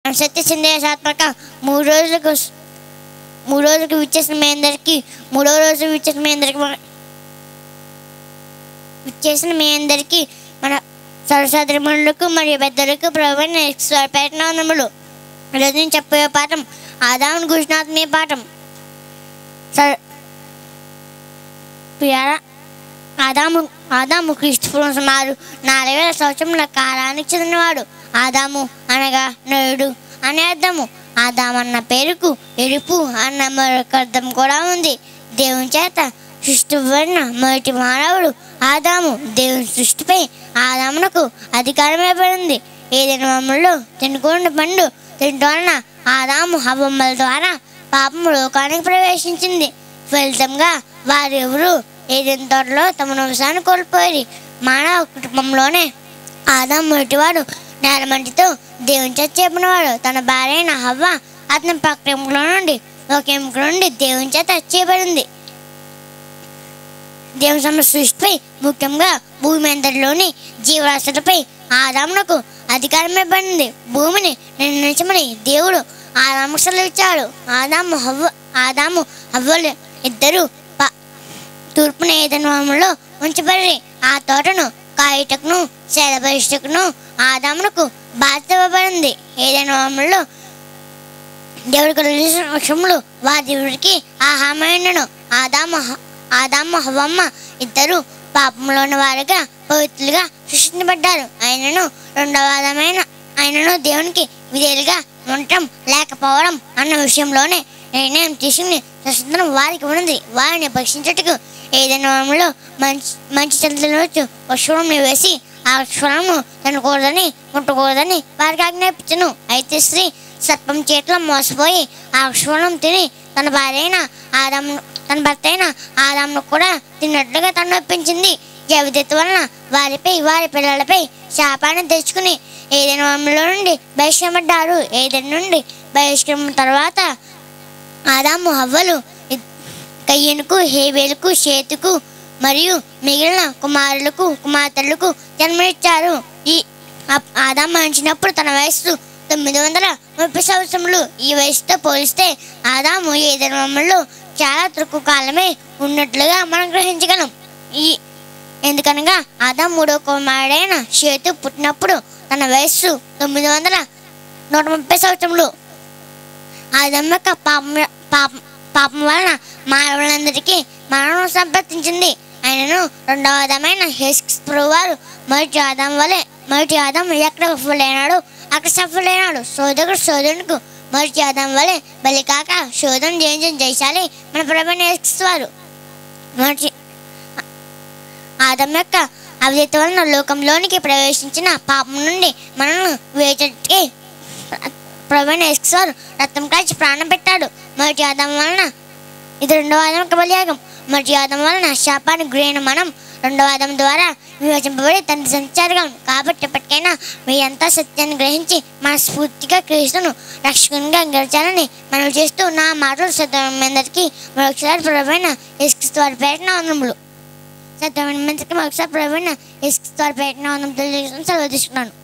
సత్య సందేశాత్మక మూడు రోజులకు మూడు రోజులకు విచ్చేసిన మీ అందరికీ మూడో రోజు విచ్చేసిన మీ అందరికీ మన- విచ్చేసిన మీ అందరికీ మన సరస్వతిములకు మరియు పెద్దలకు ప్రవీణ స్వరపేటనములు ఈరోజు నేను చెప్పే పాఠం ఆదాముని గురించిన ఆత్మీయ పాఠం సర్ ప్రియారా ఆదాము ఆదాము క్రీస్తు సుమారు నాలుగు వేల సంవత్సరముల కాలానికి చెందినవాడు ఆదాము అనగా నరుడు అనే అర్థము ఆదాము అన్న పేరుకు ఎరుపు అన్న మరొక అర్థం కూడా ఉంది దేవుని చేత సృష్టిపడిన మొదటి మానవుడు ఆదాము దేవుని సృష్టిపై ఆదామునకు అధికారం ఇవ్వబడింది ఏదైనా మమ్మల్ని తినకుండా పండు తినటం వలన ఆదాము హవమ్మల ద్వారా పాపము లోకానికి ప్రవేశించింది ఫలితంగా వారెవరు ఏదైనా తోటలో తమ వంశాన్ని కోల్పోయి మానవ కుటుంబంలోనే ఆదాం మొదటివాడు నేలమంటితో దేవుని చేత చెప్పినవాడు తన భార్య అయిన హవ్వ అతని పక్క ఎముకలో నుండి ఒక ఎముక నుండి దేవుని చేత చేయబడింది దేవుని సమ సృష్టిపై ముఖ్యంగా భూమి అంతటిలోని జీవరాశులపై ఆదామునకు అధికారం ఇవ్వబడింది భూమిని నిర్ణయించమని దేవుడు ఆదాము సెలవిచ్చాడు ఆదాము హవ్వ ఆదాము హవ్వలు ఇద్దరు ప- తూర్పున ఏదనలో ఉంచబడి ఆ తోటను కాయుటకును సేదపరిష్టకును ఆదామునకు బాధ్యత ఇవ్వబడింది ఏదైనా దేవుడి కలిగిన వృక్షములు వారి దేవుడికి ఆహామైనను ఆదాము హ- ఆదాము హవమ్మ ఇద్దరు పాపంలోని వారుగా పవిత్రులుగా సృష్టించబడ్డారు ఆయనను రెండవ ఆదామైన ఆయనను దేవునికి విధేయులుగా ఉండటం లేకపోవడం అన్న విషయంలోనే నిర్ణయం తీసుకుని స్వతంత్రం వారికి ఉన్నది వారిని భక్షించటకు ఏదైనా వనంలో మంచి మంచి చెంతలోచు వృక్షం వేసి ఆ వృక్షము తినకూడదని ముట్టకూడదని వారికి ఆజ్ఞాపించను అయితే స్త్రీ సర్పం చేతిలో మోసపోయి ఆ వృక్షం తిని తన భార్య అయిన ఆదాము తన భర్త అయిన ఆదామును కూడా తిన్నట్లుగా తను ఒప్పించింది జవిదత్తు వలన వారిపై వారి పిల్లలపై శాపాన్ని తెచ్చుకుని ఏదైనా వనంలో నుండి బహిష్కరింపడ్డారు ఏదైనా నుండి బహిష్కరణ తర్వాత ఆదాము హవ్వలు ఇద్- కయ్యనుకు హేబేలుకు షేతుకు మరియు మిగిలిన కుమారులకు కుమార్తెలకు జన్మనిచ్చారు ఈ ఆ- ఆదాము మరణించినప్పుడు తన వయస్సు తొమ్మిది వందల ముప్పై సంవత్సరములు ఈ వయసుతో పోలిస్తే ఆదాము ఈ ధర్మంలో చాలా తక్కువ కాలమే ఉన్నట్లుగా మనం గ్రహించగలం ఈ ఎందుకనగా ఆదాం మూడో కుమారుడైన షేతు పుట్టినప్పుడు తన వయస్సు తొమ్మిది వందల నూట ముప్పై సంవత్సరములు ఆదం యొక్క పాపం పాపం పాపం వలన మానవులందరికీ మరణం సంప్రదించింది ఆయనను రెండవ ఆదమైన హెస్ప్రో వారు మొదటి ఆదాం వలె మొదటి ఆదాం ఎక్కడ సఫలైనాడు అక్కడ సఫలైనాడు సోదరుడు సోదరునికి మొదటి ఆదాం వలె బలి కాక శోధన జయించిన జయశాలి మన ప్రభుని వారు మొదటి ఆదం యొక్క అవిధేత వలన లోకంలోనికి ప్రవేశించిన పాపం నుండి మనల్ని వేచటికి ప్రవీణ ఎక్స్వారు రక్తం కాల్చి ప్రాణం పెట్టాడు మొదటి ఆదం వలన ఇది రెండవ ఆదం యొక్క బలియాగం మొదటి ఆదం వలన శాపానికి గురైన మనం రెండవ ఆదం ద్వారా విమోచింపబడి తండ్రి సంచారగం కాబట్టి ఎప్పటికైనా మీరంతా సత్యాన్ని గ్రహించి మనస్ఫూర్తిగా క్రీస్తును రక్షకునిగా గెలిచాలని మనం చేస్తూ నా మాటలు సత్యమందరికీ మరొకసారి ప్రవీణ ఎక్స్ వారి పేరున వందములు సత్యమైన మందికి మరొకసారి ప్రవీణ ఎక్స్ వారి పేరున వందములు తెలియజేసుకుని సెలవు తీసుకున్నాను